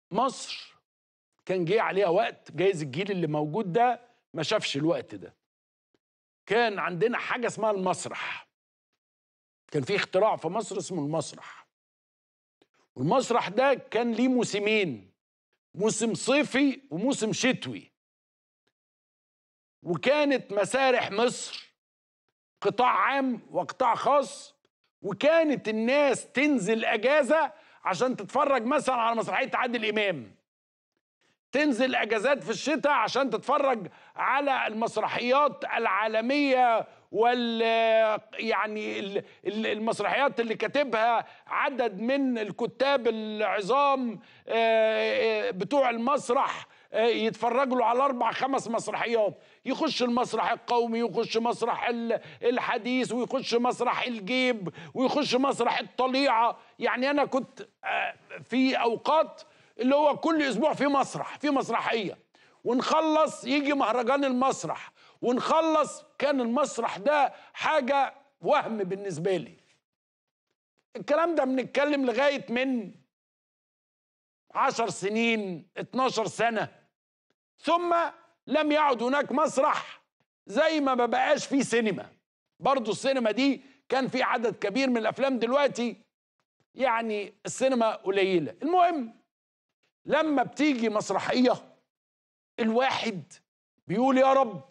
مصر كان جه عليها وقت جايز الجيل اللي موجود ده ما شافش الوقت ده كان عندنا حاجه اسمها المسرح كان في اختراع في مصر اسمه المسرح والمسرح ده كان ليه موسمين موسم صيفي وموسم شتوي وكانت مسارح مصر قطاع عام وقطاع خاص وكانت الناس تنزل اجازه عشان تتفرج مثلا على مسرحيه عادل امام تنزل اجازات في الشتاء عشان تتفرج على المسرحيات العالميه وال يعني ال- ال- المسرحيات اللي كاتبها عدد من الكتاب العظام آه، آه، بتوع المسرح آه، يتفرجوا له على اربع خمس مسرحيات يخش المسرح القومي يخش مسرح ال- الحديث ويخش مسرح الجيب ويخش مسرح الطليعه يعني انا كنت آه، في اوقات اللي هو كل اسبوع في مسرح في مسرحيه ونخلص يجي مهرجان المسرح ونخلص كان المسرح ده حاجه وهم بالنسبه لي الكلام ده بنتكلم لغايه من عشر سنين 12 سنه ثم لم يعد هناك مسرح زي ما ما بقاش فيه سينما برضو السينما دي كان في عدد كبير من الافلام دلوقتي يعني السينما قليله المهم لما بتيجي مسرحيه الواحد بيقول يا رب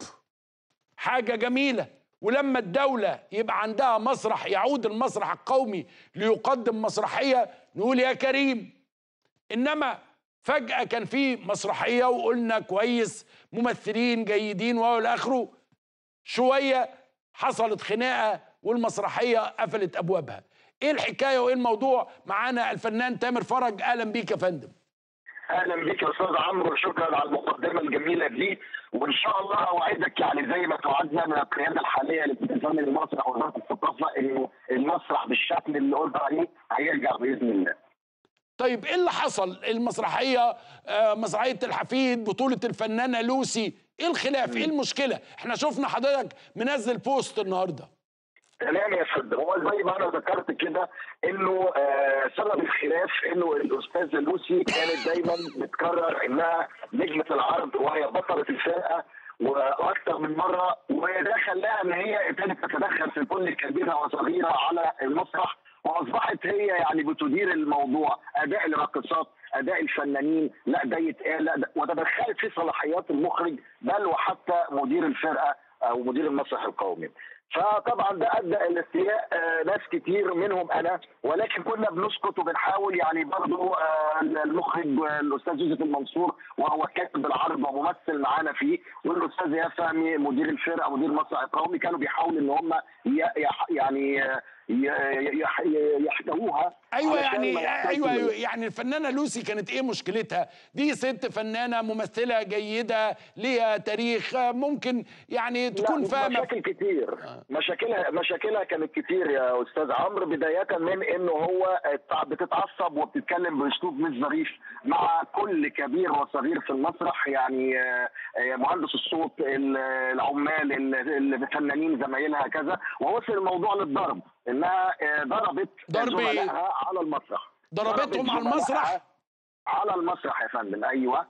حاجه جميله ولما الدوله يبقى عندها مسرح يعود المسرح القومي ليقدم مسرحيه نقول يا كريم انما فجاه كان في مسرحيه وقلنا كويس ممثلين جيدين والى اخره شويه حصلت خناقه والمسرحيه قفلت ابوابها ايه الحكايه وايه الموضوع معانا الفنان تامر فرج اهلا بيك يا فندم اهلا بك يا استاذ عمرو وشكرا على المقدمه الجميله دي وان شاء الله اوعدك يعني زي ما توعدنا من القياده الحاليه لتنظيم المسرح ووزاره الثقافه انه المسرح بالشكل اللي قلت عليه هيرجع باذن الله. طيب ايه اللي حصل المسرحيه آه مسرحيه الحفيد بطوله الفنانه لوسي ايه الخلاف ايه المشكله احنا شفنا حضرتك منزل بوست النهارده تمام يا فندم هو زي ما انا ذكرت كده انه آه سبب الخلاف انه الاستاذه لوسي كانت دايما بتكرر انها نجمه العرض وهي بطله الفرقه واكثر من مره وده خلاها ان هي ابتدت تتدخل في كل كبيره وصغيره على المسرح واصبحت هي يعني بتدير الموضوع اداء الراقصات اداء الفنانين لا ده يتقال لا ده وتدخلت في صلاحيات المخرج بل وحتى مدير الفرقه او مدير المسرح القومي فطبعا ده ادى الى استياء آه، ناس كتير منهم انا ولكن كنا بنسكت وبنحاول يعني برضو آه، المخرج آه، الاستاذ يوسف المنصور وهو كاتب العرض وممثل معانا فيه والاستاذ ايهاب فهمي مدير الفرقه مدير المسرح القومي كانوا بيحاولوا ان هم ي- يح- يعني آه، ي- يح- يحتووها ايوه علشان يعني ما يحصلش ايوه ايوه يعني الفنانه لوسي كانت ايه مشكلتها دي ست فنانه ممثله جيده ليها تاريخ آه، ممكن يعني تكون لا، فاهمه مشاكل كتير مشاكلها مشاكلها كانت كتير يا استاذ عمرو بدايه من انه هو اتع- بتتعصب وبتتكلم باسلوب مش ظريف مع كل كبير وصغير في المسرح يعني آه، آه، مهندس الصوت ال- العمال ال- الفنانين زمايلها كذا ووصل الموضوع للضرب انها آه، ضربت ضرب إيه؟ زملائها على المسرح ضربتهم ضربت على المسرح زملائها على المسرح يا فندم ايوه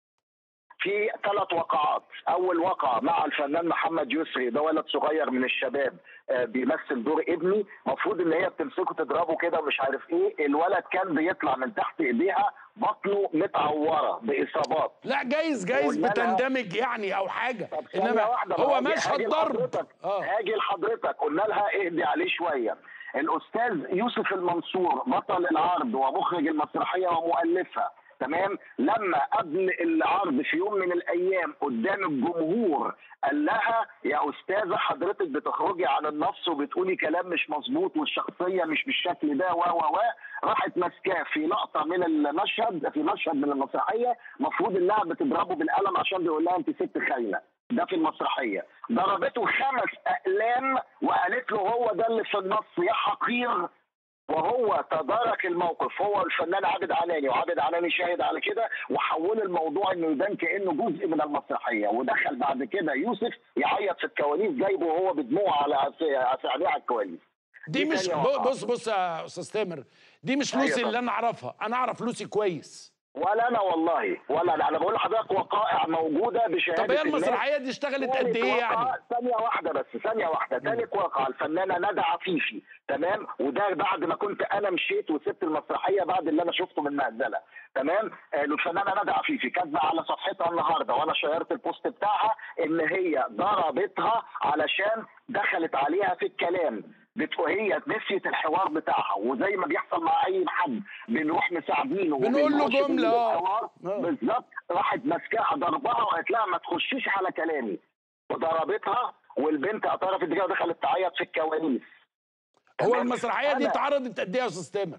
في ثلاث وقعات اول وقعه مع الفنان محمد يسري ده ولد صغير من الشباب آه، بيمثل دور ابني المفروض ان هي بتمسكه تضربه كده ومش عارف ايه الولد كان بيطلع من تحت ايديها بطنه متعوره باصابات لا جايز جايز قلنا لها- بتندمج يعني او حاجه طب ثانية انما واحدة هو هاجي- مشهد هاجي ضرب لحضرتك اه هاجي لحضرتك قلنا لها اهدي عليه شويه الاستاذ يوسف المنصور بطل العرض ومخرج المسرحيه ومؤلفها تمام لما قبل العرض في يوم من الايام قدام الجمهور قال لها يا استاذه حضرتك بتخرجي عن النص وبتقولي كلام مش مظبوط والشخصيه مش بالشكل ده و و و راحت ماسكاه في لقطه من المشهد في مشهد من المسرحيه المفروض انها بتضربه بالقلم عشان بيقول لها انت ست خاينه ده في المسرحيه ضربته خمس اقلام وقالت له هو ده اللي في النص يا حقير وهو تدارك الموقف هو الفنان عابد عناني وعابد عناني شاهد على كده وحول الموضوع انه يبان كانه جزء من المسرحيه ودخل بعد كده يوسف يعيط في الكواليس جايبه وهو بدموع على عس- عينيه على الكواليس دي مش تانية ب- وقعة. بص بص يا استاذ تامر دي مش أيوة لوسي طبعا. اللي انا اعرفها انا اعرف لوسي كويس ولا انا والله ولا انا انا بقول لحضرتك وقائع موجوده بشهاده طب هي الناس. المسرحيه دي اشتغلت قد ثالث ايه واقعة- يعني ثانية واحدة بس ثانية واحدة ثالث واقعة الفنانة ندى عفيفي تمام وده بعد ما كنت أنا مشيت وسبت المسرحية بعد اللي أنا شفته من مهزلة تمام آه، الفنانة ندى عفيفي كاتبة على صفحتها النهاردة وأنا شيرت البوست بتاعها إن هي ضربتها علشان دخلت عليها في الكلام بت- وهي نسيت الحوار بتاعها وزي ما بيحصل مع اي حد بنروح مساعدينه بنقول له وبنخش جملة، آه. بالحوار. آه. بالظبط راحت ماسكاها ضربها وقالت لها ما تخشيش على كلامي وضربتها والبنت اعترفت بكده ودخلت تعيط في الكواليس هو تمام؟ المسرحيه دي أنا- اتعرضت قد ايه يا استاذ تامر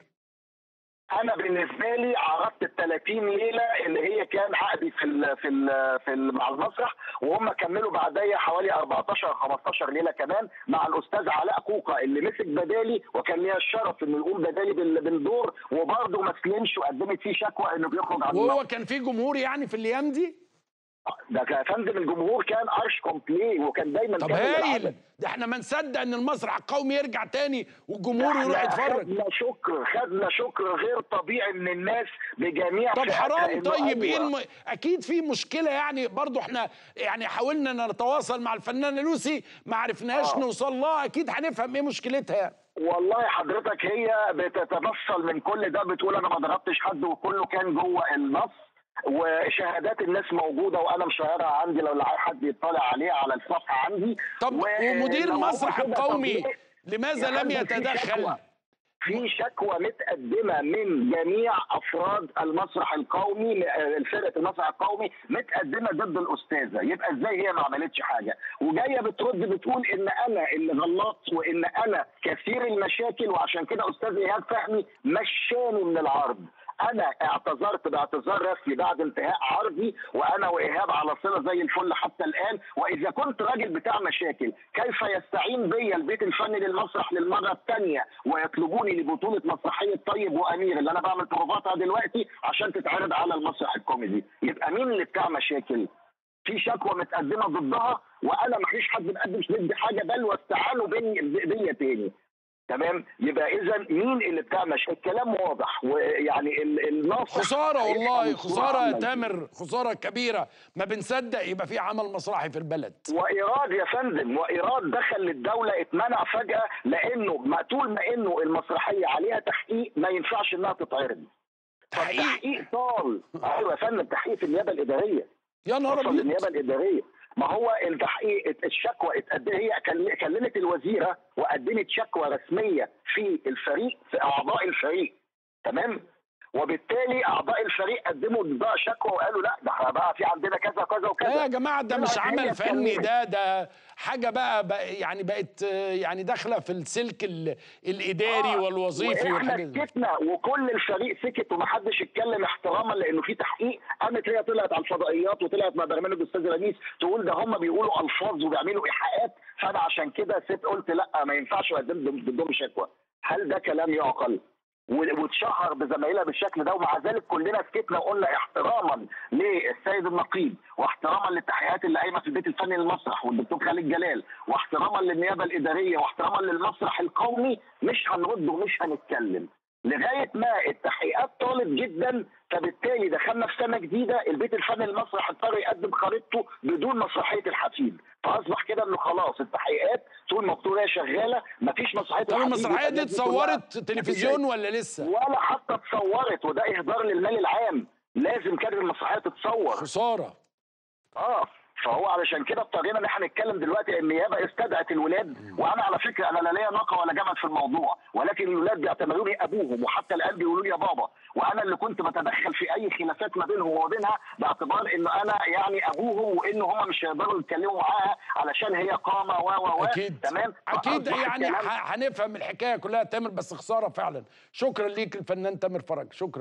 انا بالنسبه لي عرضت ال 30 ليله اللي هي كان عقدي في ال في ال في ال مع المسرح وهم كملوا بعديا حوالي 14 15 ليله كمان مع الاستاذ علاء كوكا اللي مسك بدالي وكان ليا الشرف انه يقوم بدالي بال- بالدور وبرضه ما سلمش وقدمت فيه شكوى انه بيخرج عن وهو كان في جمهور يعني في الايام دي ده كان يا فندم الجمهور كان ارش كومبلي وكان دايما طب كامل هايل العدد. ده احنا ما نصدق ان المسرح القومي يرجع تاني والجمهور احنا يروح يتفرج خدنا شكر خدنا شكر غير طبيعي من الناس بجميع طب فئاتها حرام إنه طيب ايه أيوة. الم... اكيد في مشكله يعني برضو احنا يعني حاولنا نتواصل مع الفنانه لوسي ما عرفناش آه. نوصل لها اكيد هنفهم ايه مشكلتها يعني. والله حضرتك هي بتتنصل من كل ده بتقول انا ما ضربتش حد وكله كان جوه النص وشهادات الناس موجوده وانا مشيرها عندي لو لقى حد يطلع عليها على الصفحه عندي طب و- ومدير لو هو المسرح كده، طب القومي ليه؟ لماذا يا لم فندم في يتدخل شكوى. في شكوى متقدمه من جميع افراد المسرح القومي فرقه المسرح القومي متقدمه ضد الاستاذه يبقى ازاي هي ما عملتش حاجه وجايه بترد بتقول ان انا اللي غلطت وان انا كثير المشاكل وعشان كده استاذ ايهاب فهمي مشاني من العرض انا اعتذرت باعتذار رسمي بعد انتهاء عرضي وانا وايهاب على صله زي الفل حتى الان واذا كنت راجل بتاع مشاكل كيف يستعين بيا البيت الفني للمسرح للمره الثانيه ويطلبوني لبطوله مسرحيه طيب وامير اللي انا بعمل بروفاتها دلوقتي عشان تتعرض على المسرح الكوميدي يبقى مين اللي بتاع مشاكل في شكوى متقدمه ضدها وانا ما فيش حد مقدم ضدي حاجه بل واستعانوا بيا بيا تاني تمام يبقى اذا مين اللي بتاع مش الكلام واضح ويعني ال- الناصح خساره هيفهم والله الصورة خساره يا عاملة تامر خساره كبيره ما بنصدق يبقى في عمل مسرحي في البلد وايراد يا فندم وايراد دخل للدوله اتمنع فجاه لانه ما طول ما انه المسرحيه عليها تحقيق ما ينفعش انها تتعرض تحقيق تحقيق طال ايوه يا فندم تحقيق في النيابه الاداريه يا نهار وصل ابيض للنيابه الاداريه ما هو التحقيق الشكوى اتقدم هي كل- كلمت الوزيره وقدمت شكوى رسميه في الفريق في اعضاء الفريق تمام وبالتالي اعضاء الفريق قدموا ضدها شكوى وقالوا لا ده احنا بقى في عندنا كذا وكذا وكذا لا يا جماعه ده مش طلعت هي عمل فني اتكلمت. ده ده حاجه بقى, بقى يعني بقت آه، يعني داخله في السلك ال- الاداري آه، والوظيفي واحنا والحاجات دي سكتنا وكل الفريق سكت ومحدش اتكلم احتراما لانه في تحقيق قامت هي طلعت على الفضائيات وطلعت مع برنامج الاستاذ رميس تقول ده هم بيقولوا الفاظ وبيعملوا ايحاءات فانا عشان كده ست قلت لا ما ينفعش اقدم ضدهم شكوى هل ده كلام يعقل؟ و- واتشهر بزمايلها بالشكل ده ومع ذلك كلنا سكتنا وقلنا احتراما للسيد النقيب واحتراما للتحقيقات اللي قايمه في البيت الفني للمسرح والدكتور خالد جلال واحتراما للنيابه الاداريه واحتراما للمسرح القومي مش هنرد ومش هنتكلم لغايه ما التحقيقات طالت جدا فبالتالي دخلنا في سنه جديده البيت الفني للمسرح اضطر يقدم خريطته بدون مسرحيه الحفيد فاصبح كده انه خلاص التحقيقات طول ما البطوله شغاله مفيش مسرحيه طب الحفيد المسرحيه يبقى دي الناس كلها اتصورت تلفزيون ولا لسه ولا حتى اتصورت وده اهدار للمال العام لازم كانت المسرحيه تتصور خساره اه فهو علشان كده اضطرينا ان احنا نتكلم دلوقتي النيابه استدعت الولاد وانا على فكره انا لا ليا ناقه ولا جمل في الموضوع ولكن الولاد بيعتبروني ابوهم وحتى الان بيقولوا لي يا بابا وانا اللي كنت بتدخل في اي خلافات ما بينهم وما بينها باعتبار انه انا يعني ابوهم وان هم مش هيقدروا يتكلموا معاها علشان هي قامه و و و اكيد تمام اكيد فأصبح يعني الكلام- ه- هنفهم الحكايه كلها تامر بس خساره فعلا شكرا ليك الفنان تامر فرج شكرا